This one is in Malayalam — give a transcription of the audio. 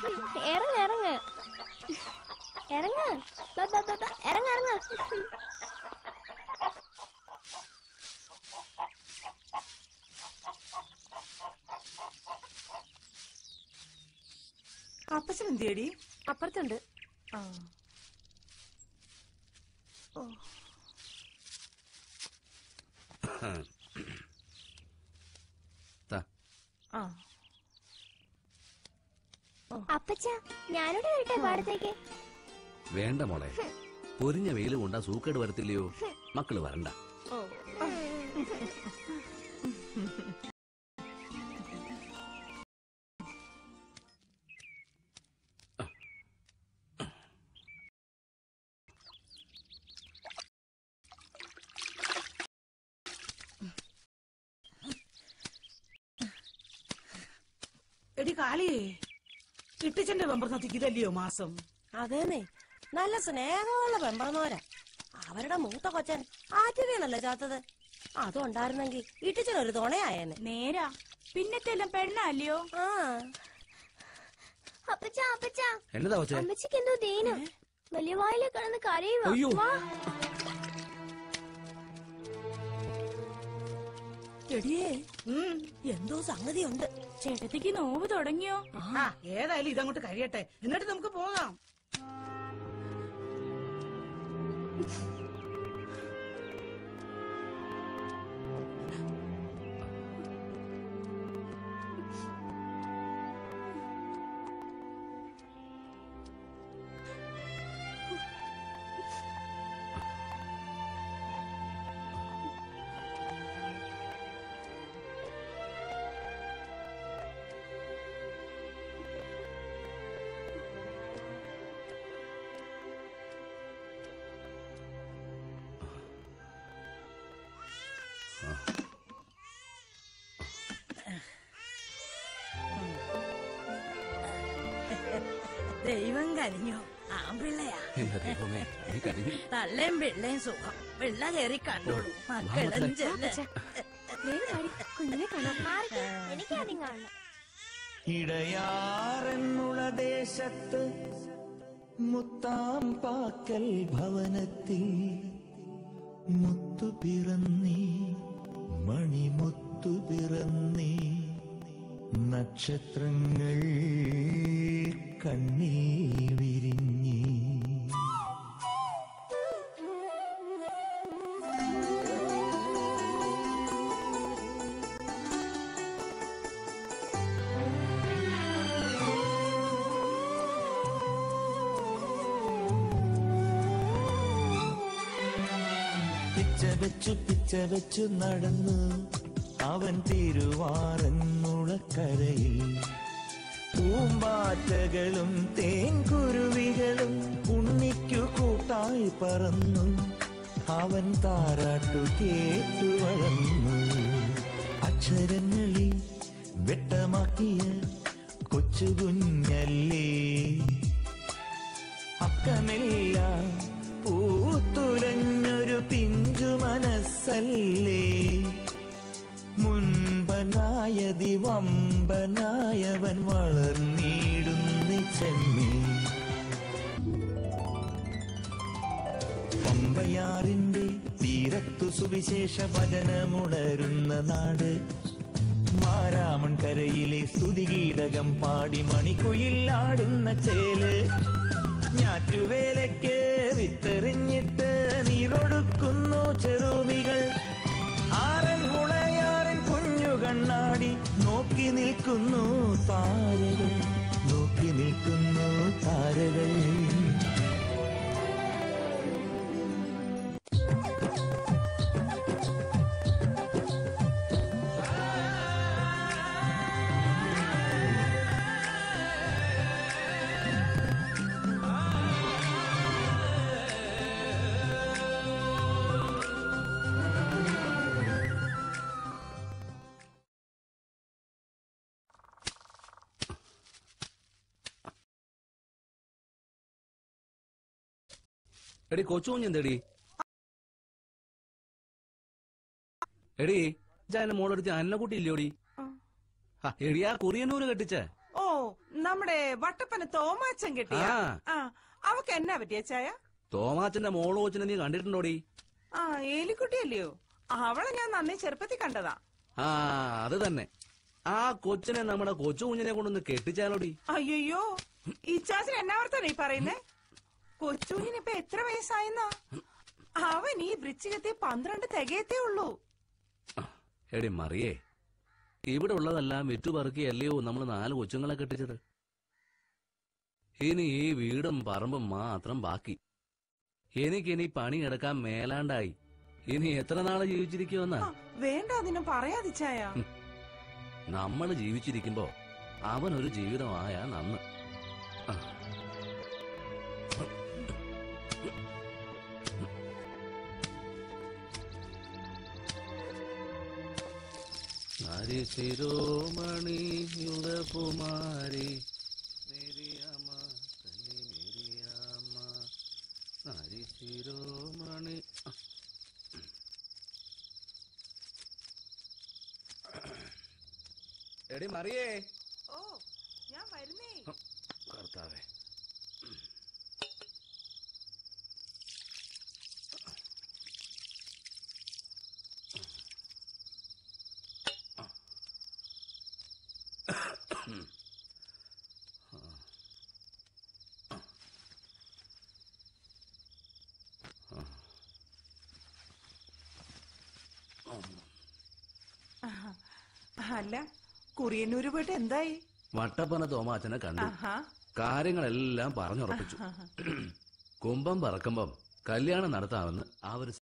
ഇറങ്ങ ഇറങ്ങ ഇറങ്ങ ബ, ബ, ബ, ബ. ഇറങ്ങ ഇറങ്ങ അപ്പച്ചൻ എന്തിയടി അപ്പുറത്തുണ്ട് ആ ഓ താ. ആ അപ്പച്ച ഞാനോട് വരട്ടെ പാടത്തേക്ക് വേണ്ട മോളെ പൊരിഞ്ഞ വെയിൽ കൊണ്ടാ സൂക്കേട് വരത്തില്ലയോ മക്കള് വരണ്ട ഓ എടി കാളിയേ കിട്ടിച്ചന്റെ വെമ്പർന്നത്തിക്ക് ഇതല്ലയോ മാസം അതേന്നേ നല്ല സ്നേഹമുള്ള പെമ്പറന്നോരാ അവരുടെ മൂത്ത കൊച്ചൻ ആറ്റുകയാണല്ലോ ചാത്തത് അതുണ്ടായിരുന്നെങ്കിൽ ഇട്ടിച്ചൻ ഒരു തുണയായേനെ നേരാ പിന്നത്തെല്ലാം പെണ്ണല്ലയോ ആ അപ്പച്ച അപ്പച്ച എന്നതാ വച്ചേ അമ്മച്ചിക്ക് എന്തോ ദീനം വലിയ വായിലെ കിടന്ന് കരയുവാ അയ്യോ. വാ എടിയേ എന്തോ സംഗതിയുണ്ട് ചേട്ടത്തിക്ക് നോവ് തുടങ്ങിയോ ആ ഏതായാലും ഇതങ്ങോട്ട് കഴിയട്ടെ എന്നിട്ട് നമുക്ക് പോകാം ദൈവം കനിഞ്ഞോ ആമ്പിള്ളയാ എന്റെ ദൈവമേ നീ കരഞ്ഞു തള്ളേം പിള്ളേം സുഖം പിള്ള കയറി കണ്ടോളൂ മക്കളും ചെല്ല് വേഗം പാടി. കുഞ്ഞിനെ കാണാം മാറിക്ക്. എനിക്കാദ്യം കാണണം ഇടയാറെന്നുള്ള ദേശത്ത് മുത്താം പാക്കൽ ഭവനത്തിൽ മുത്തു പിറന്നീ മണിമുത്തു പിറന്നീ നക്ഷത്രങ്ങൾ കണ്ണീ വിരിഞ്ഞീ പിച്ച വെച്ചു പിച്ച വെച്ചു നടന്നു അവൻ തിരുവാറന്മുളക്കരയിൽ പൂമ്പാറ്റകളും തേൻകുരുവികളും ഉണ്ണിക്കു കൂട്ടായി പറന്നു അവൻ താരാട്ടു കേട്ടു വളർന്നു അക്ഷരങ്ങളിൽ വെട്ടമാക്കിയ കൊച്ചു കുഞ്ഞല്ലേ അക്കമെല്ലാം പൂത്തുലഞ്ഞൊരു പിഞ്ചു മനസ്സല്ലേ മുൻപനായതി വമ്പനായവൻ വളർന്നിടുന്ന ചെമ്മീ പമ്പയാറിന്റെ തീരത്തു സുവിശേഷ ഭജനമുണരുന്ന നാട് മാരാമൺ കരയിലെ സ്തുതിഗീതകം പാടി മണിക്കുയിലാടുന്ന ചേല് ഞാറ്റുവേലയ്ക്ക് വിത്തെറിഞ്ഞിട്ട് നീരൊടുക്കുന്നു ചെറുമികൾ ആരൻ മുളയാരൻ കുഞ്ഞു കണ്ണാടി നോക്കി നിൽക്കുന്നു താരകൾ നോക്കി നിൽക്കുന്നു താരകൾ എടി കൊച്ചുകുഞ്ഞെന്തടി എടി ജാന മോളെടുത്ത് അന്നക്കുട്ടി ഇല്ലോടി ആ, എടി ആ കുറിയനൂര് കെട്ടിച്ചേ ഓ നമ്മുടെ വട്ടപ്പന തോമാച്ചൻ കിട്ടിയ ആ. ആ അവക്ക് എന്നാ പറ്റിയ ചായ തോമാച്ചന്റെ മോള് കൊച്ചിനെ നീ കണ്ടിട്ടുണ്ടോടി ആ ഏലിക്കുട്ടിയല്ലയോ അവളെ ഞാൻ നന്നേ ചെറുപ്പത്തിൽ കണ്ടതാ ആ അത് തന്നെ ആ കൊച്ചിനെ നമ്മുടെ കൊച്ചു കുഞ്ഞിനെ കൊണ്ടൊന്ന് കെട്ടിച്ചാലോടി അയ്യോ ഇച്ചാച്ചൻ എന്നാ വർത്താനം ഈ പറയുന്നേ കൊച്ചുഞ്ഞിന് ഇപ്പൊ എത്ര വയസ്സായെന്നാ അവൻ ഈ വൃശ്ചികത്തെ പന്ത്രണ്ട് തികയത്തേ ഉള്ളൂ എടി മറിയേ ഇവിടെ ഉള്ളതെല്ലാം വിറ്റുപറുക്കിയല്ലയോ നമ്മൾ നാല് കൊച്ചുങ്ങളെ കെട്ടിച്ചത് ഇനി ഈ വീടും പറമ്പും മാത്രം ബാക്കി എനിക്കിനി പണിയെടുക്കാൻ മേലാണ്ടായി ഇനി എത്ര നാള് ജീവിച്ചിരിക്കുമെന്നാ ആ, വേണ്ട അതിന് പറയാതിച്ചായ നമ്മൾ ജീവിച്ചിരിക്കുമ്പോ അവനൊരു ജീവിതമായ നന്ന് ആ. നാരി ശിരോമണി യുഗകുമാരി മേരിയമ്മ തന്നെ മേരിയമ്മ നാരി ശിരോമണി ആ. എടി മറിയേ ഓ ഞാൻ വരുന്നേ കർത്താവേ അല്ല കുറിയന്നൂര് പോയിട്ട് എന്തായി വട്ടപ്പന തോമാച്ചനെ കണ്ടു ആഹാ കാര്യങ്ങളെല്ലാം പറഞ്ഞുറപ്പിച്ചു കുംഭം പറക്കുമ്പം കല്യാണം നടത്താമെന്ന് അവർ